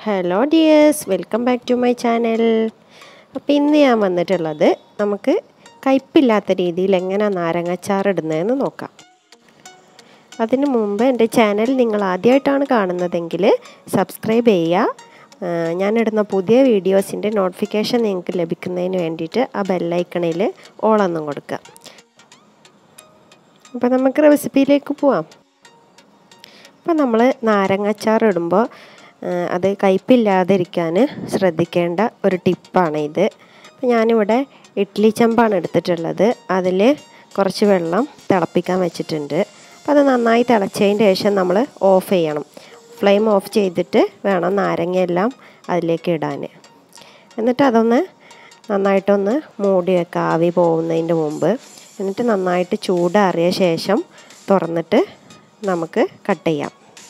hello dears welcome back to my channel അപ്പോൾ ഇന്ന് ഞാൻ വന്നിട്ടുള്ളത് നമുക്ക് കയ്പില്ലാത്ത രീതിയിൽ എങ്ങനെ നാരങ്ങാച്ചാർ ഇടുന്നതെന്ന് നോക്കാം അതിനു മുമ്പ് എൻ്റെ ചാനൽ നിങ്ങൾ ആദ്യമായിട്ടാണ് കാണുന്നതെങ്കിൽ സബ്സ്ക്രൈബ് ചെയ്യുക ഞാനിടുന്ന പുതിയ വീഡിയോസിൻ്റെ നോട്ടിഫിക്കേഷൻ നിങ്ങൾക്ക് ലഭിക്കുന്നതിന് വേണ്ടിയിട്ട് ആ ബെല്ലൈക്കണിൽ ഓളൊന്നും കൊടുക്കുക അപ്പോൾ നമുക്ക് റെസിപ്പിയിലേക്ക് പോവാം അപ്പോൾ നമ്മൾ നാരങ്ങാച്ചാർ ഇടുമ്പോൾ അത് കയ്പില്ലാതിരിക്കാൻ ശ്രദ്ധിക്കേണ്ട ഒരു ടിപ്പാണ് ഇത് അപ്പോൾ ഞാനിവിടെ ഇഡ്ഡലി ചെമ്പാണ് എടുത്തിട്ടുള്ളത് അതിൽ കുറച്ച് വെള്ളം തിളപ്പിക്കാൻ വെച്ചിട്ടുണ്ട് അപ്പോൾ അത് നന്നായി തിളച്ചതിന് ശേഷം നമ്മൾ ഓഫ് ചെയ്യണം ഫ്ലെയിം ഓഫ് ചെയ്തിട്ട് വേണം നാരങ്ങയെല്ലാം അതിലേക്ക് ഇടാൻ എന്നിട്ട് അതൊന്ന് നന്നായിട്ടൊന്ന് മൂടി വെക്കുക ആവി പോകുന്നതിൻ്റെ മുമ്പ് എന്നിട്ട് നന്നായിട്ട് ചൂടാറിയ ശേഷം തുറന്നിട്ട് നമുക്ക് കട്ട് ചെയ്യാം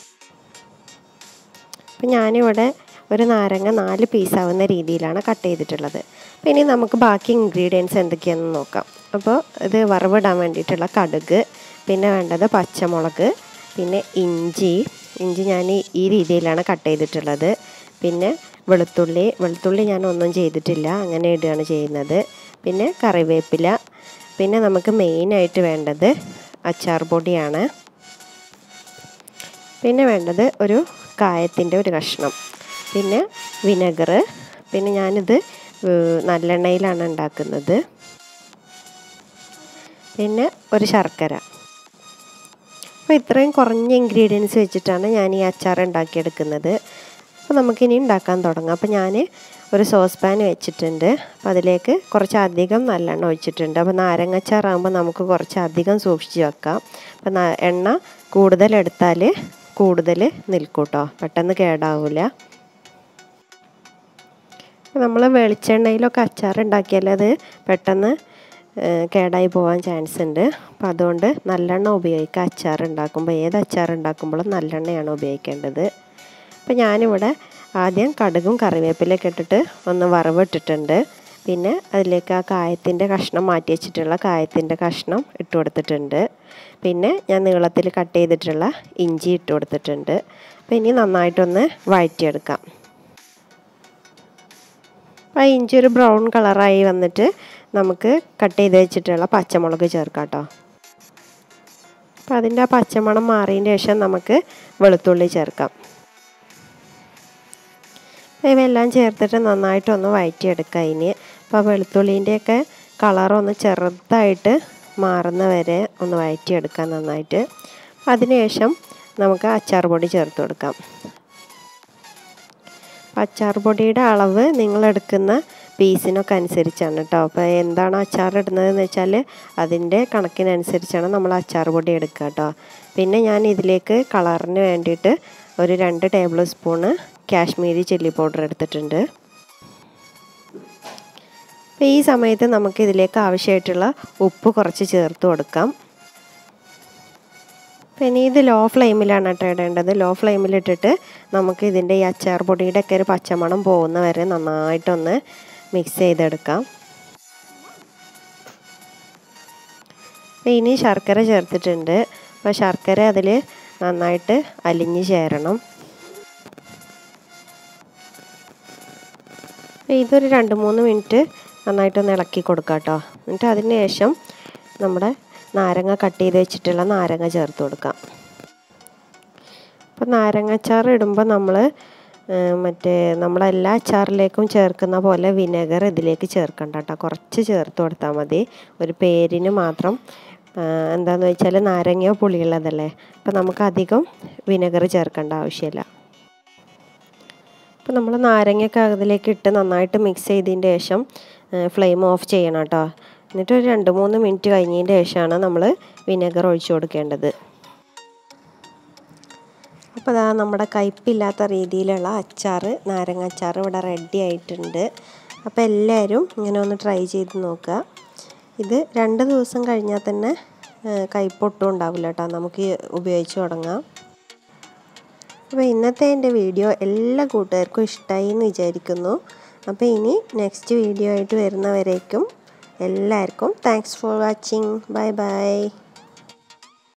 അപ്പം ഞാനിവിടെ ഒരു നാരങ്ങ നാല് പീസാവുന്ന രീതിയിലാണ് കട്ട് ചെയ്തിട്ടുള്ളത് അപ്പോൾ ഇനി നമുക്ക് ബാക്കി ഇൻഗ്രീഡിയൻസ് എന്തൊക്കെയാണെന്ന് നോക്കാം അപ്പോൾ ഇത് വറവിടാൻ വേണ്ടിയിട്ടുള്ള കടുക് പിന്നെ വേണ്ടത് പച്ചമുളക് പിന്നെ ഇഞ്ചി ഇഞ്ചി ഞാൻ ഈ രീതിയിലാണ് കട്ട് ചെയ്തിട്ടുള്ളത് പിന്നെ വെളുത്തുള്ളി വെളുത്തുള്ളി ഞാൻ ഒന്നും ചെയ്തിട്ടില്ല അങ്ങനെ ഇടുകയാണ് ചെയ്യുന്നത് പിന്നെ കറിവേപ്പില പിന്നെ നമുക്ക് മെയിനായിട്ട് വേണ്ടത് അച്ചാർ പൊടിയാണ് പിന്നെ വേണ്ടത് ഒരു കായത്തിൻ്റെ ഒരു കഷ്ണം പിന്നെ വിനെഗർ പിന്നെ ഞാനിത് നല്ലെണ്ണയിലാണ് ഉണ്ടാക്കുന്നത് പിന്നെ ഒരു ശർക്കര അപ്പോൾ ഇത്രയും കുറഞ്ഞ ഇൻഗ്രീഡിയൻസ് വെച്ചിട്ടാണ് ഞാൻ ഈ അച്ചാർ ഉണ്ടാക്കിയെടുക്കുന്നത് അപ്പോൾ നമുക്കിനി ഉണ്ടാക്കാൻ തുടങ്ങാം അപ്പോൾ ഞാൻ ഒരു സോസ് പാൻ വെച്ചിട്ടുണ്ട് അപ്പോൾ അതിലേക്ക് കുറച്ച് അധികം നല്ലെണ്ണ ഒഴിച്ചിട്ടുണ്ട് അപ്പോൾ നാരങ്ങച്ചാറാകുമ്പോൾ നമുക്ക് കുറച്ച് അധികം സൂക്ഷിച്ച് വെക്കാം അപ്പോൾ എണ്ണ കൂടുതൽ എടുത്താൽ കൂടുതൽ നിൽക്കും കേട്ടോ പെട്ടെന്ന് കേടാവില്ല നമ്മൾ വെളിച്ചെണ്ണയിലൊക്കെ അച്ചാർ ഉണ്ടാക്കിയാൽ അത് പെട്ടെന്ന് കേടായി പോകാൻ ചാൻസ് ഉണ്ട് അപ്പോൾ അതുകൊണ്ട് നല്ലെണ്ണ ഉപയോഗിക്കുക അച്ചാർ ഉണ്ടാക്കുമ്പോൾ ഏത് അച്ചാർ ഉണ്ടാക്കുമ്പോഴും നല്ലെണ്ണയാണ് ഉപയോഗിക്കേണ്ടത് അപ്പോൾ ഞാനിവിടെ ആദ്യം കടുകും കറിവേപ്പിലൊക്കെ ഇട്ടിട്ട് ഒന്ന് വറവിട്ടിട്ടുണ്ട് പിന്നെ അതിലേക്ക് ആ കായത്തിൻ്റെ കഷ്ണം മാറ്റി വെച്ചിട്ടുള്ള കായത്തിൻ്റെ കഷ്ണം ഇട്ട് കൊടുത്തിട്ടുണ്ട് പിന്നെ ഞാൻ നീളത്തിൽ കട്ട് ചെയ്തിട്ടുള്ള ഇഞ്ചി ഇട്ട് കൊടുത്തിട്ടുണ്ട് അപ്പോൾ ഇനി നന്നായിട്ടൊന്ന് വഴറ്റിയെടുക്കാം അപ്പോൾ ആ ഇഞ്ചി ഒരു ബ്രൗൺ കളറായി വന്നിട്ട് നമുക്ക് കട്ട് ചെയ്ത് വെച്ചിട്ടുള്ള പച്ചമുളക് ചേർക്കാം കേട്ടോ അപ്പോൾ അതിൻ്റെ ആ പച്ചമണം മാറിയതിന് ശേഷം നമുക്ക് വെളുത്തുള്ളി ചേർക്കാം ഇവയെല്ലാം ചേർത്തിട്ട് നന്നായിട്ടൊന്ന് വഴറ്റിയെടുക്കുക ഇനി അപ്പോൾ വെളുത്തുള്ളീൻ്റെയൊക്കെ കളറൊന്ന് ചെറുതായിട്ട് മാറുന്ന വരെ ഒന്ന് വഴറ്റിയെടുക്കാം നന്നായിട്ട് അതിനുശേഷം നമുക്ക് അച്ചാർ പൊടി ചേർത്ത് കൊടുക്കാം അച്ചാർ പൊടിയുടെ അളവ് നിങ്ങളെടുക്കുന്ന പീസിനൊക്കെ അനുസരിച്ചാണ് കേട്ടോ അപ്പോൾ എന്താണ് അച്ചാർ ഇടുന്നതെന്ന് വെച്ചാൽ അതിൻ്റെ കണക്കിനനുസരിച്ചാണ് നമ്മൾ അച്ചാർ പൊടി എടുക്കുക കേട്ടോ പിന്നെ ഞാൻ ഇതിലേക്ക് കളറിന് വേണ്ടിയിട്ട് ഒരു രണ്ട് table spoon Kashmiri chilli powder എടുത്തിട്ടുണ്ട് അപ്പോൾ ഈ സമയത്ത് നമുക്ക് ഇതിലേക്ക് ആവശ്യമായിട്ടുള്ള ഉപ്പ് കുറച്ച് ചേർത്ത് കൊടുക്കാം പിന്നെ ഇത് ലോ ഫ്ലെയിമിലാണ് കേട്ടോ ഇടേണ്ടത് ലോ ഫ്ലെയിമിലിട്ടിട്ട് നമുക്ക് ഇതിൻ്റെ ഈ അച്ചാർ പൊടിയുടെ ഒക്കെ ഒരു പച്ചമണം പോകുന്ന വരെ നന്നായിട്ടൊന്ന് മിക്സ് ചെയ്തെടുക്കാം ഇനി ശർക്കര ചേർത്തിട്ടുണ്ട് അപ്പോൾ ശർക്കര അതിൽ നന്നായിട്ട് അലിഞ്ഞ് ചേരണം ഇതൊരു രണ്ട് മൂന്ന് മിനിറ്റ് നന്നായിട്ടൊന്ന് ഇളക്കി കൊടുക്കാം കേട്ടോ എന്നിട്ട് അതിന് ശേഷം നമ്മുടെ നാരങ്ങ കട്ട് ചെയ്ത് വെച്ചിട്ടുള്ള നാരങ്ങ ചേർത്ത് കൊടുക്കാം അപ്പോൾ നാരങ്ങാച്ചാർ ഇടുമ്പോൾ നമ്മൾ മറ്റേ നമ്മളെല്ലാ അച്ചാറിലേക്കും ചേർക്കുന്ന പോലെ വിനെഗർ ഇതിലേക്ക് ചേർക്കണ്ട കേട്ടോ കുറച്ച് ചേർത്ത് കൊടുത്താൽ മതി ഒരു പേരിന് മാത്രം എന്താണെന്ന് വെച്ചാൽ നാരങ്ങയോ പുളിയുള്ളതല്ലേ അപ്പോൾ നമുക്ക് അധികം വിനെഗർ ചേർക്കേണ്ട ആവശ്യമില്ല അപ്പോൾ നമ്മൾ നാരങ്ങയൊക്കെ അതിലേക്ക് ഇട്ട് നന്നായിട്ട് മിക്സ് ചെയ്തതിൻ്റെ ശേഷം ഫ്ലെയിം ഓഫ് ചെയ്യണം കേട്ടോ എന്നിട്ട് ഒരു രണ്ട് മൂന്ന് മിനിറ്റ് കഴിഞ്ഞതിൻ്റെ ശേഷമാണ് നമ്മൾ വിനെഗർ ഒഴിച്ചു കൊടുക്കേണ്ടത് അപ്പോൾ അതാ നമ്മുടെ കയ്പില്ലാത്ത രീതിയിലുള്ള അച്ചാർ നാരങ്ങ അച്ചാർ ഇവിടെ റെഡി ആയിട്ടുണ്ട് അപ്പോൾ എല്ലാവരും ഇങ്ങനെ ഒന്ന് ട്രൈ ചെയ്ത് നോക്കുക ഇത് രണ്ട് ദിവസം കഴിഞ്ഞാൽ തന്നെ കയ്പൊട്ടും ഉണ്ടാവില്ല കേട്ടോ നമുക്ക് ഉപയോഗിച്ച് തുടങ്ങാം അപ്പോൾ ഇന്നത്തെ എൻ്റെ വീഡിയോ എല്ലാ കൂട്ടുകാർക്കും ഇഷ്ടമായി എന്ന് വിചാരിക്കുന്നു അപ്പോൾ ഇനി നെക്സ്റ്റ് വീഡിയോ ആയിട്ട് വരുന്നവരേക്കും എല്ലാവർക്കും thanks for watching bye by